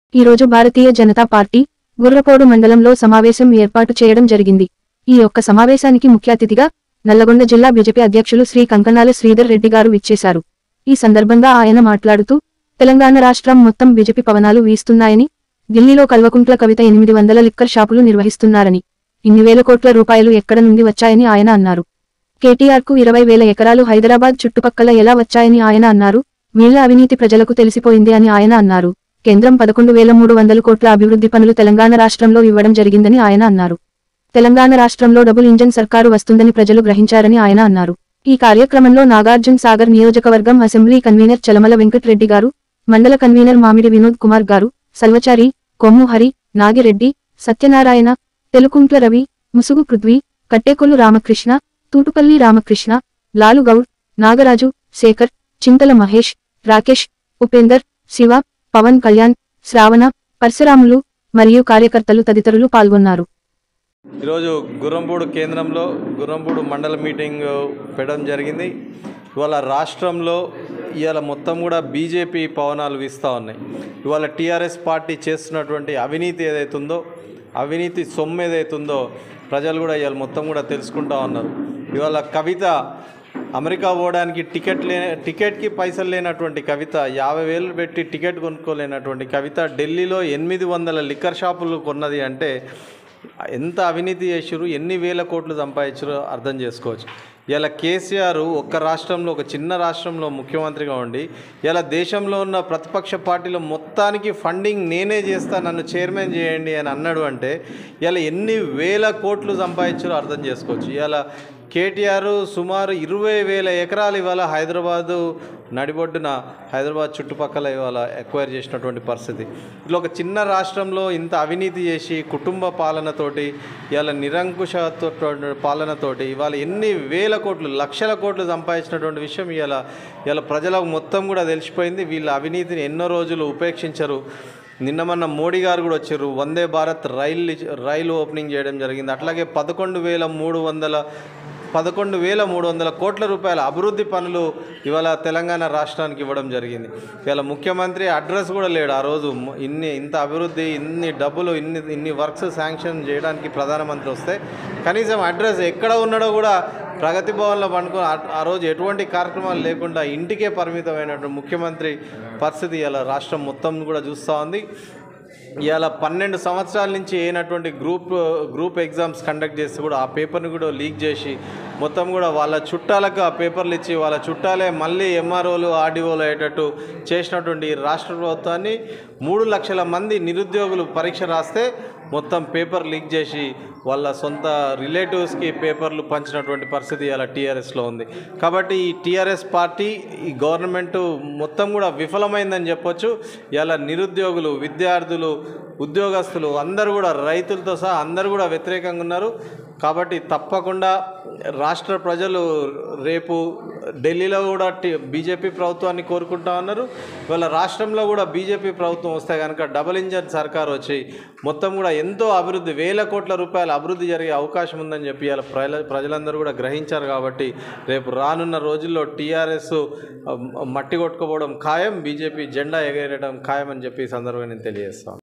ఈరోజు భారతీయ జనతా పార్టీ గుర్రపోడు మండలంలో సమావేశం ఏర్పాటు చేయడం జరిగింది ఈ యొక్క సమావేశానికి ముఖ్య అతిథిగా నల్లగొండ జిల్లా బీజేపీ అధ్యక్షులు శ్రీ కంకణాల శ్రీధర్ రెడ్డి గారు విచ్చేశారు ఈ సందర్భంగా ఆయన మాట్లాడుతూ తెలంగాణ రాష్ట్రం మొత్తం బీజేపీ పవనాలు వీస్తున్నాయని ఢిల్లీలో కల్వకుంట్ల కవిత ఎనిమిది వందల లిక్కర్ షాపులు నిర్వహిస్తున్నారని ఇన్ని వేల కోట్ల రూపాయలు ఎక్కడ నుండి వచ్చాయని ఆయన అన్నారు కేటీఆర్ కు ఇరవై వేల ఎకరాలు హైదరాబాద్ చుట్టుపక్కల ఎలా వచ్చాయని ఆయన అన్నారు వీళ్ల అవినీతి ప్రజలకు తెలిసిపోయింది అని ఆయన అన్నారు కేంద్రం పదకొండు వేల మూడు వందల కోట్ల అభివృద్ధి పనులు తెలంగాణ రాష్ట్రంలో ఇవ్వడం జరిగిందని ఆయన అన్నారు తెలంగాణ రాష్ట్రంలో డబుల్ ఇంజన్ సర్కారు వస్తుందని ప్రజలు గ్రహించారని ఆయన అన్నారు ఈ కార్యక్రమంలో నాగార్జున్ సాగర్ నియోజకవర్గం అసెంబ్లీ కన్వీనర్ చలమల వెంకట్రెడ్డి గారు మండల కన్వీనర్ మామిడి వినోద్ కుమార్ గారు సల్వచారి కొమ్ము హరి నాగిరెడ్డి సత్యనారాయణ తెలుకుంట్ల రవి ముసుగు పృథ్వీ కట్టేకొల్లు రామకృష్ణ తూటుపల్లి రామకృష్ణ లాలు గౌడ్ నాగరాజు శేఖర్ చింతల మహేష్ రాకేష్ ఉపేందర్ శివ పవన్ కళ్యాణ్ శ్రావణ పరశురాములు మరియు కార్యకర్తలు తదితరులు పాల్గొన్నారు ఈరోజు గుర్రంపూడి కేంద్రంలో గుర్రంపూడి మండల మీటింగ్ పెట్టడం జరిగింది ఇవాళ రాష్ట్రంలో ఇవాళ మొత్తం కూడా బీజేపీ పవనాలు వీస్తూ ఉన్నాయి ఇవాళ టీఆర్ఎస్ పార్టీ చేస్తున్నటువంటి అవినీతి ఏదైతుందో అవినీతి సొమ్ము ఏదైతుందో ప్రజలు కూడా ఇవాళ మొత్తం కూడా తెలుసుకుంటా ఉన్నారు ఇవాళ కవిత అమెరికా పోవడానికి టికెట్ లే టికెట్కి పైసలు లేనటువంటి కవిత యాభై వేలు పెట్టి టికెట్ కొనుక్కోలేనటువంటి కవిత ఢిల్లీలో ఎనిమిది వందల లిక్కర్ షాపులు కొన్నది అంటే ఎంత అవినీతి చేసారు ఎన్ని వేల కోట్లు సంపాదించారో అర్థం చేసుకోవచ్చు ఇలా కేసీఆర్ ఒక్క రాష్ట్రంలో ఒక చిన్న రాష్ట్రంలో ముఖ్యమంత్రిగా ఉండి ఇలా దేశంలో ఉన్న ప్రతిపక్ష పార్టీలో మొత్తానికి ఫండింగ్ నేనే చేస్తా నన్ను చైర్మన్ చేయండి అని అన్నాడు అంటే ఇలా ఎన్ని వేల కోట్లు సంపాదించారో అర్థం చేసుకోవచ్చు ఇలా కేటీఆర్ సుమారు ఇరవై వేల ఎకరాలు ఇవాళ హైదరాబాదు నడిబొడ్డున హైదరాబాద్ చుట్టుపక్కల ఇవాళ ఎక్వైర్ చేసినటువంటి పరిస్థితి ఇట్లా ఒక చిన్న రాష్ట్రంలో ఇంత అవినీతి చేసి కుటుంబ పాలనతోటి ఇవాళ నిరంకుశతో పాలనతోటి ఇవాళ ఎన్ని వేల కోట్లు లక్షల కోట్లు సంపాదించినటువంటి విషయం ఇవాళ ఇవాళ ప్రజలకు మొత్తం కూడా తెలిసిపోయింది వీళ్ళ అవినీతిని ఎన్నో రోజులు ఉపేక్షించరు నిన్న మొన్న మోడీ గారు కూడా వచ్చారు వందే భారత్ రైలు రైలు ఓపెనింగ్ చేయడం జరిగింది అట్లాగే పదకొండు వేల మూడు వందల పదకొండు వేల మూడు వందల కోట్ల రూపాయల అభివృద్ధి పనులు ఇవాళ తెలంగాణ రాష్ట్రానికి ఇవ్వడం జరిగింది ఇవాళ ముఖ్యమంత్రి అడ్రస్ కూడా లేడు ఆ రోజు మ- ఇన్ని ఇంత అభివృద్ధి ఇన్ని డబ్బులు ఇన్ని ఇన్ని వర్క్స్ శాంక్షన్ చేయడానికి ప్రధానమంత్రి వస్తే కనీసం అడ్రస్ ఎక్కడ ఉన్నాడో కూడా ప్రగతి భవన్లో పండుకొని ఆ- ఆ రోజు ఎటువంటి కార్యక్రమాలు లేకుండా ఇంటికే పరిమితమైనటువంటి ముఖ్యమంత్రి పరిస్థితి ఇలా రాష్ట్రం మొత్తం కూడా చూస్తూ ఉంది ఇవాళ పన్నెండు సంవత్సరాల నుంచి అయినటువంటి గ్రూప్ గ్రూప్ ఎగ్జామ్స్ కండక్ట్ చేసి కూడా ఆ పేపర్ని కూడా లీక్ చేసి మొత్తం కూడా వాళ్ళ చుట్టాలకు ఆ పేపర్లు ఇచ్చి వాళ్ళ చుట్టాలే మళ్ళీ ఎంఆర్ఓలు ఆర్డీఓలు అయ్యేటట్టు చేసినటువంటి ఈ రాష్ట్ర ప్రభుత్వాన్ని మూడు లక్షల మంది నిరుద్యోగులు పరీక్ష రాస్తే మొత్తం పేపర్ లీక్ చేసి వాళ్ళ సొంత రిలేటివ్స్కి పేపర్లు పంచినటువంటి పరిస్థితి ఇలా టీఆర్ఎస్లో ఉంది కాబట్టి ఈ టీఆర్ఎస్ పార్టీ ఈ గవర్నమెంట్ మొత్తం కూడా విఫలమైందని చెప్పొచ్చు ఇలా నిరుద్యోగులు విద్యార్థులు ఉద్యోగస్తులు అందరూ కూడా రైతులతో సహా అందరూ కూడా వ్యతిరేకంగా ఉన్నారు కాబట్టి తప్పకుండా రాష్ట్ర ప్రజలు రేపు ఢిల్లీలో కూడా టి బీజేపీ ప్రభుత్వాన్ని కోరుకుంటా ఉన్నారు ఇవాళ రాష్ట్రంలో కూడా బీజేపీ ప్రభుత్వం వస్తే కనుక డబుల్ ఇంజన్ సర్కార్ వచ్చి మొత్తం కూడా ఎంతో అభివృద్ధి వేల కోట్ల రూపాయల అభివృద్ధి జరిగే అవకాశం ఉందని చెప్పి ఇలా ప్రజల ప్రజలందరూ కూడా గ్రహించారు కాబట్టి రేపు రానున్న రోజుల్లో టీఆర్ఎస్ మట్టి కొట్టుకోవడం ఖాయం బీజేపీ జెండా ఎగరేయడం ఖాయం అని చెప్పి ఈ సందర్భంగా నేను తెలియజేస్తాను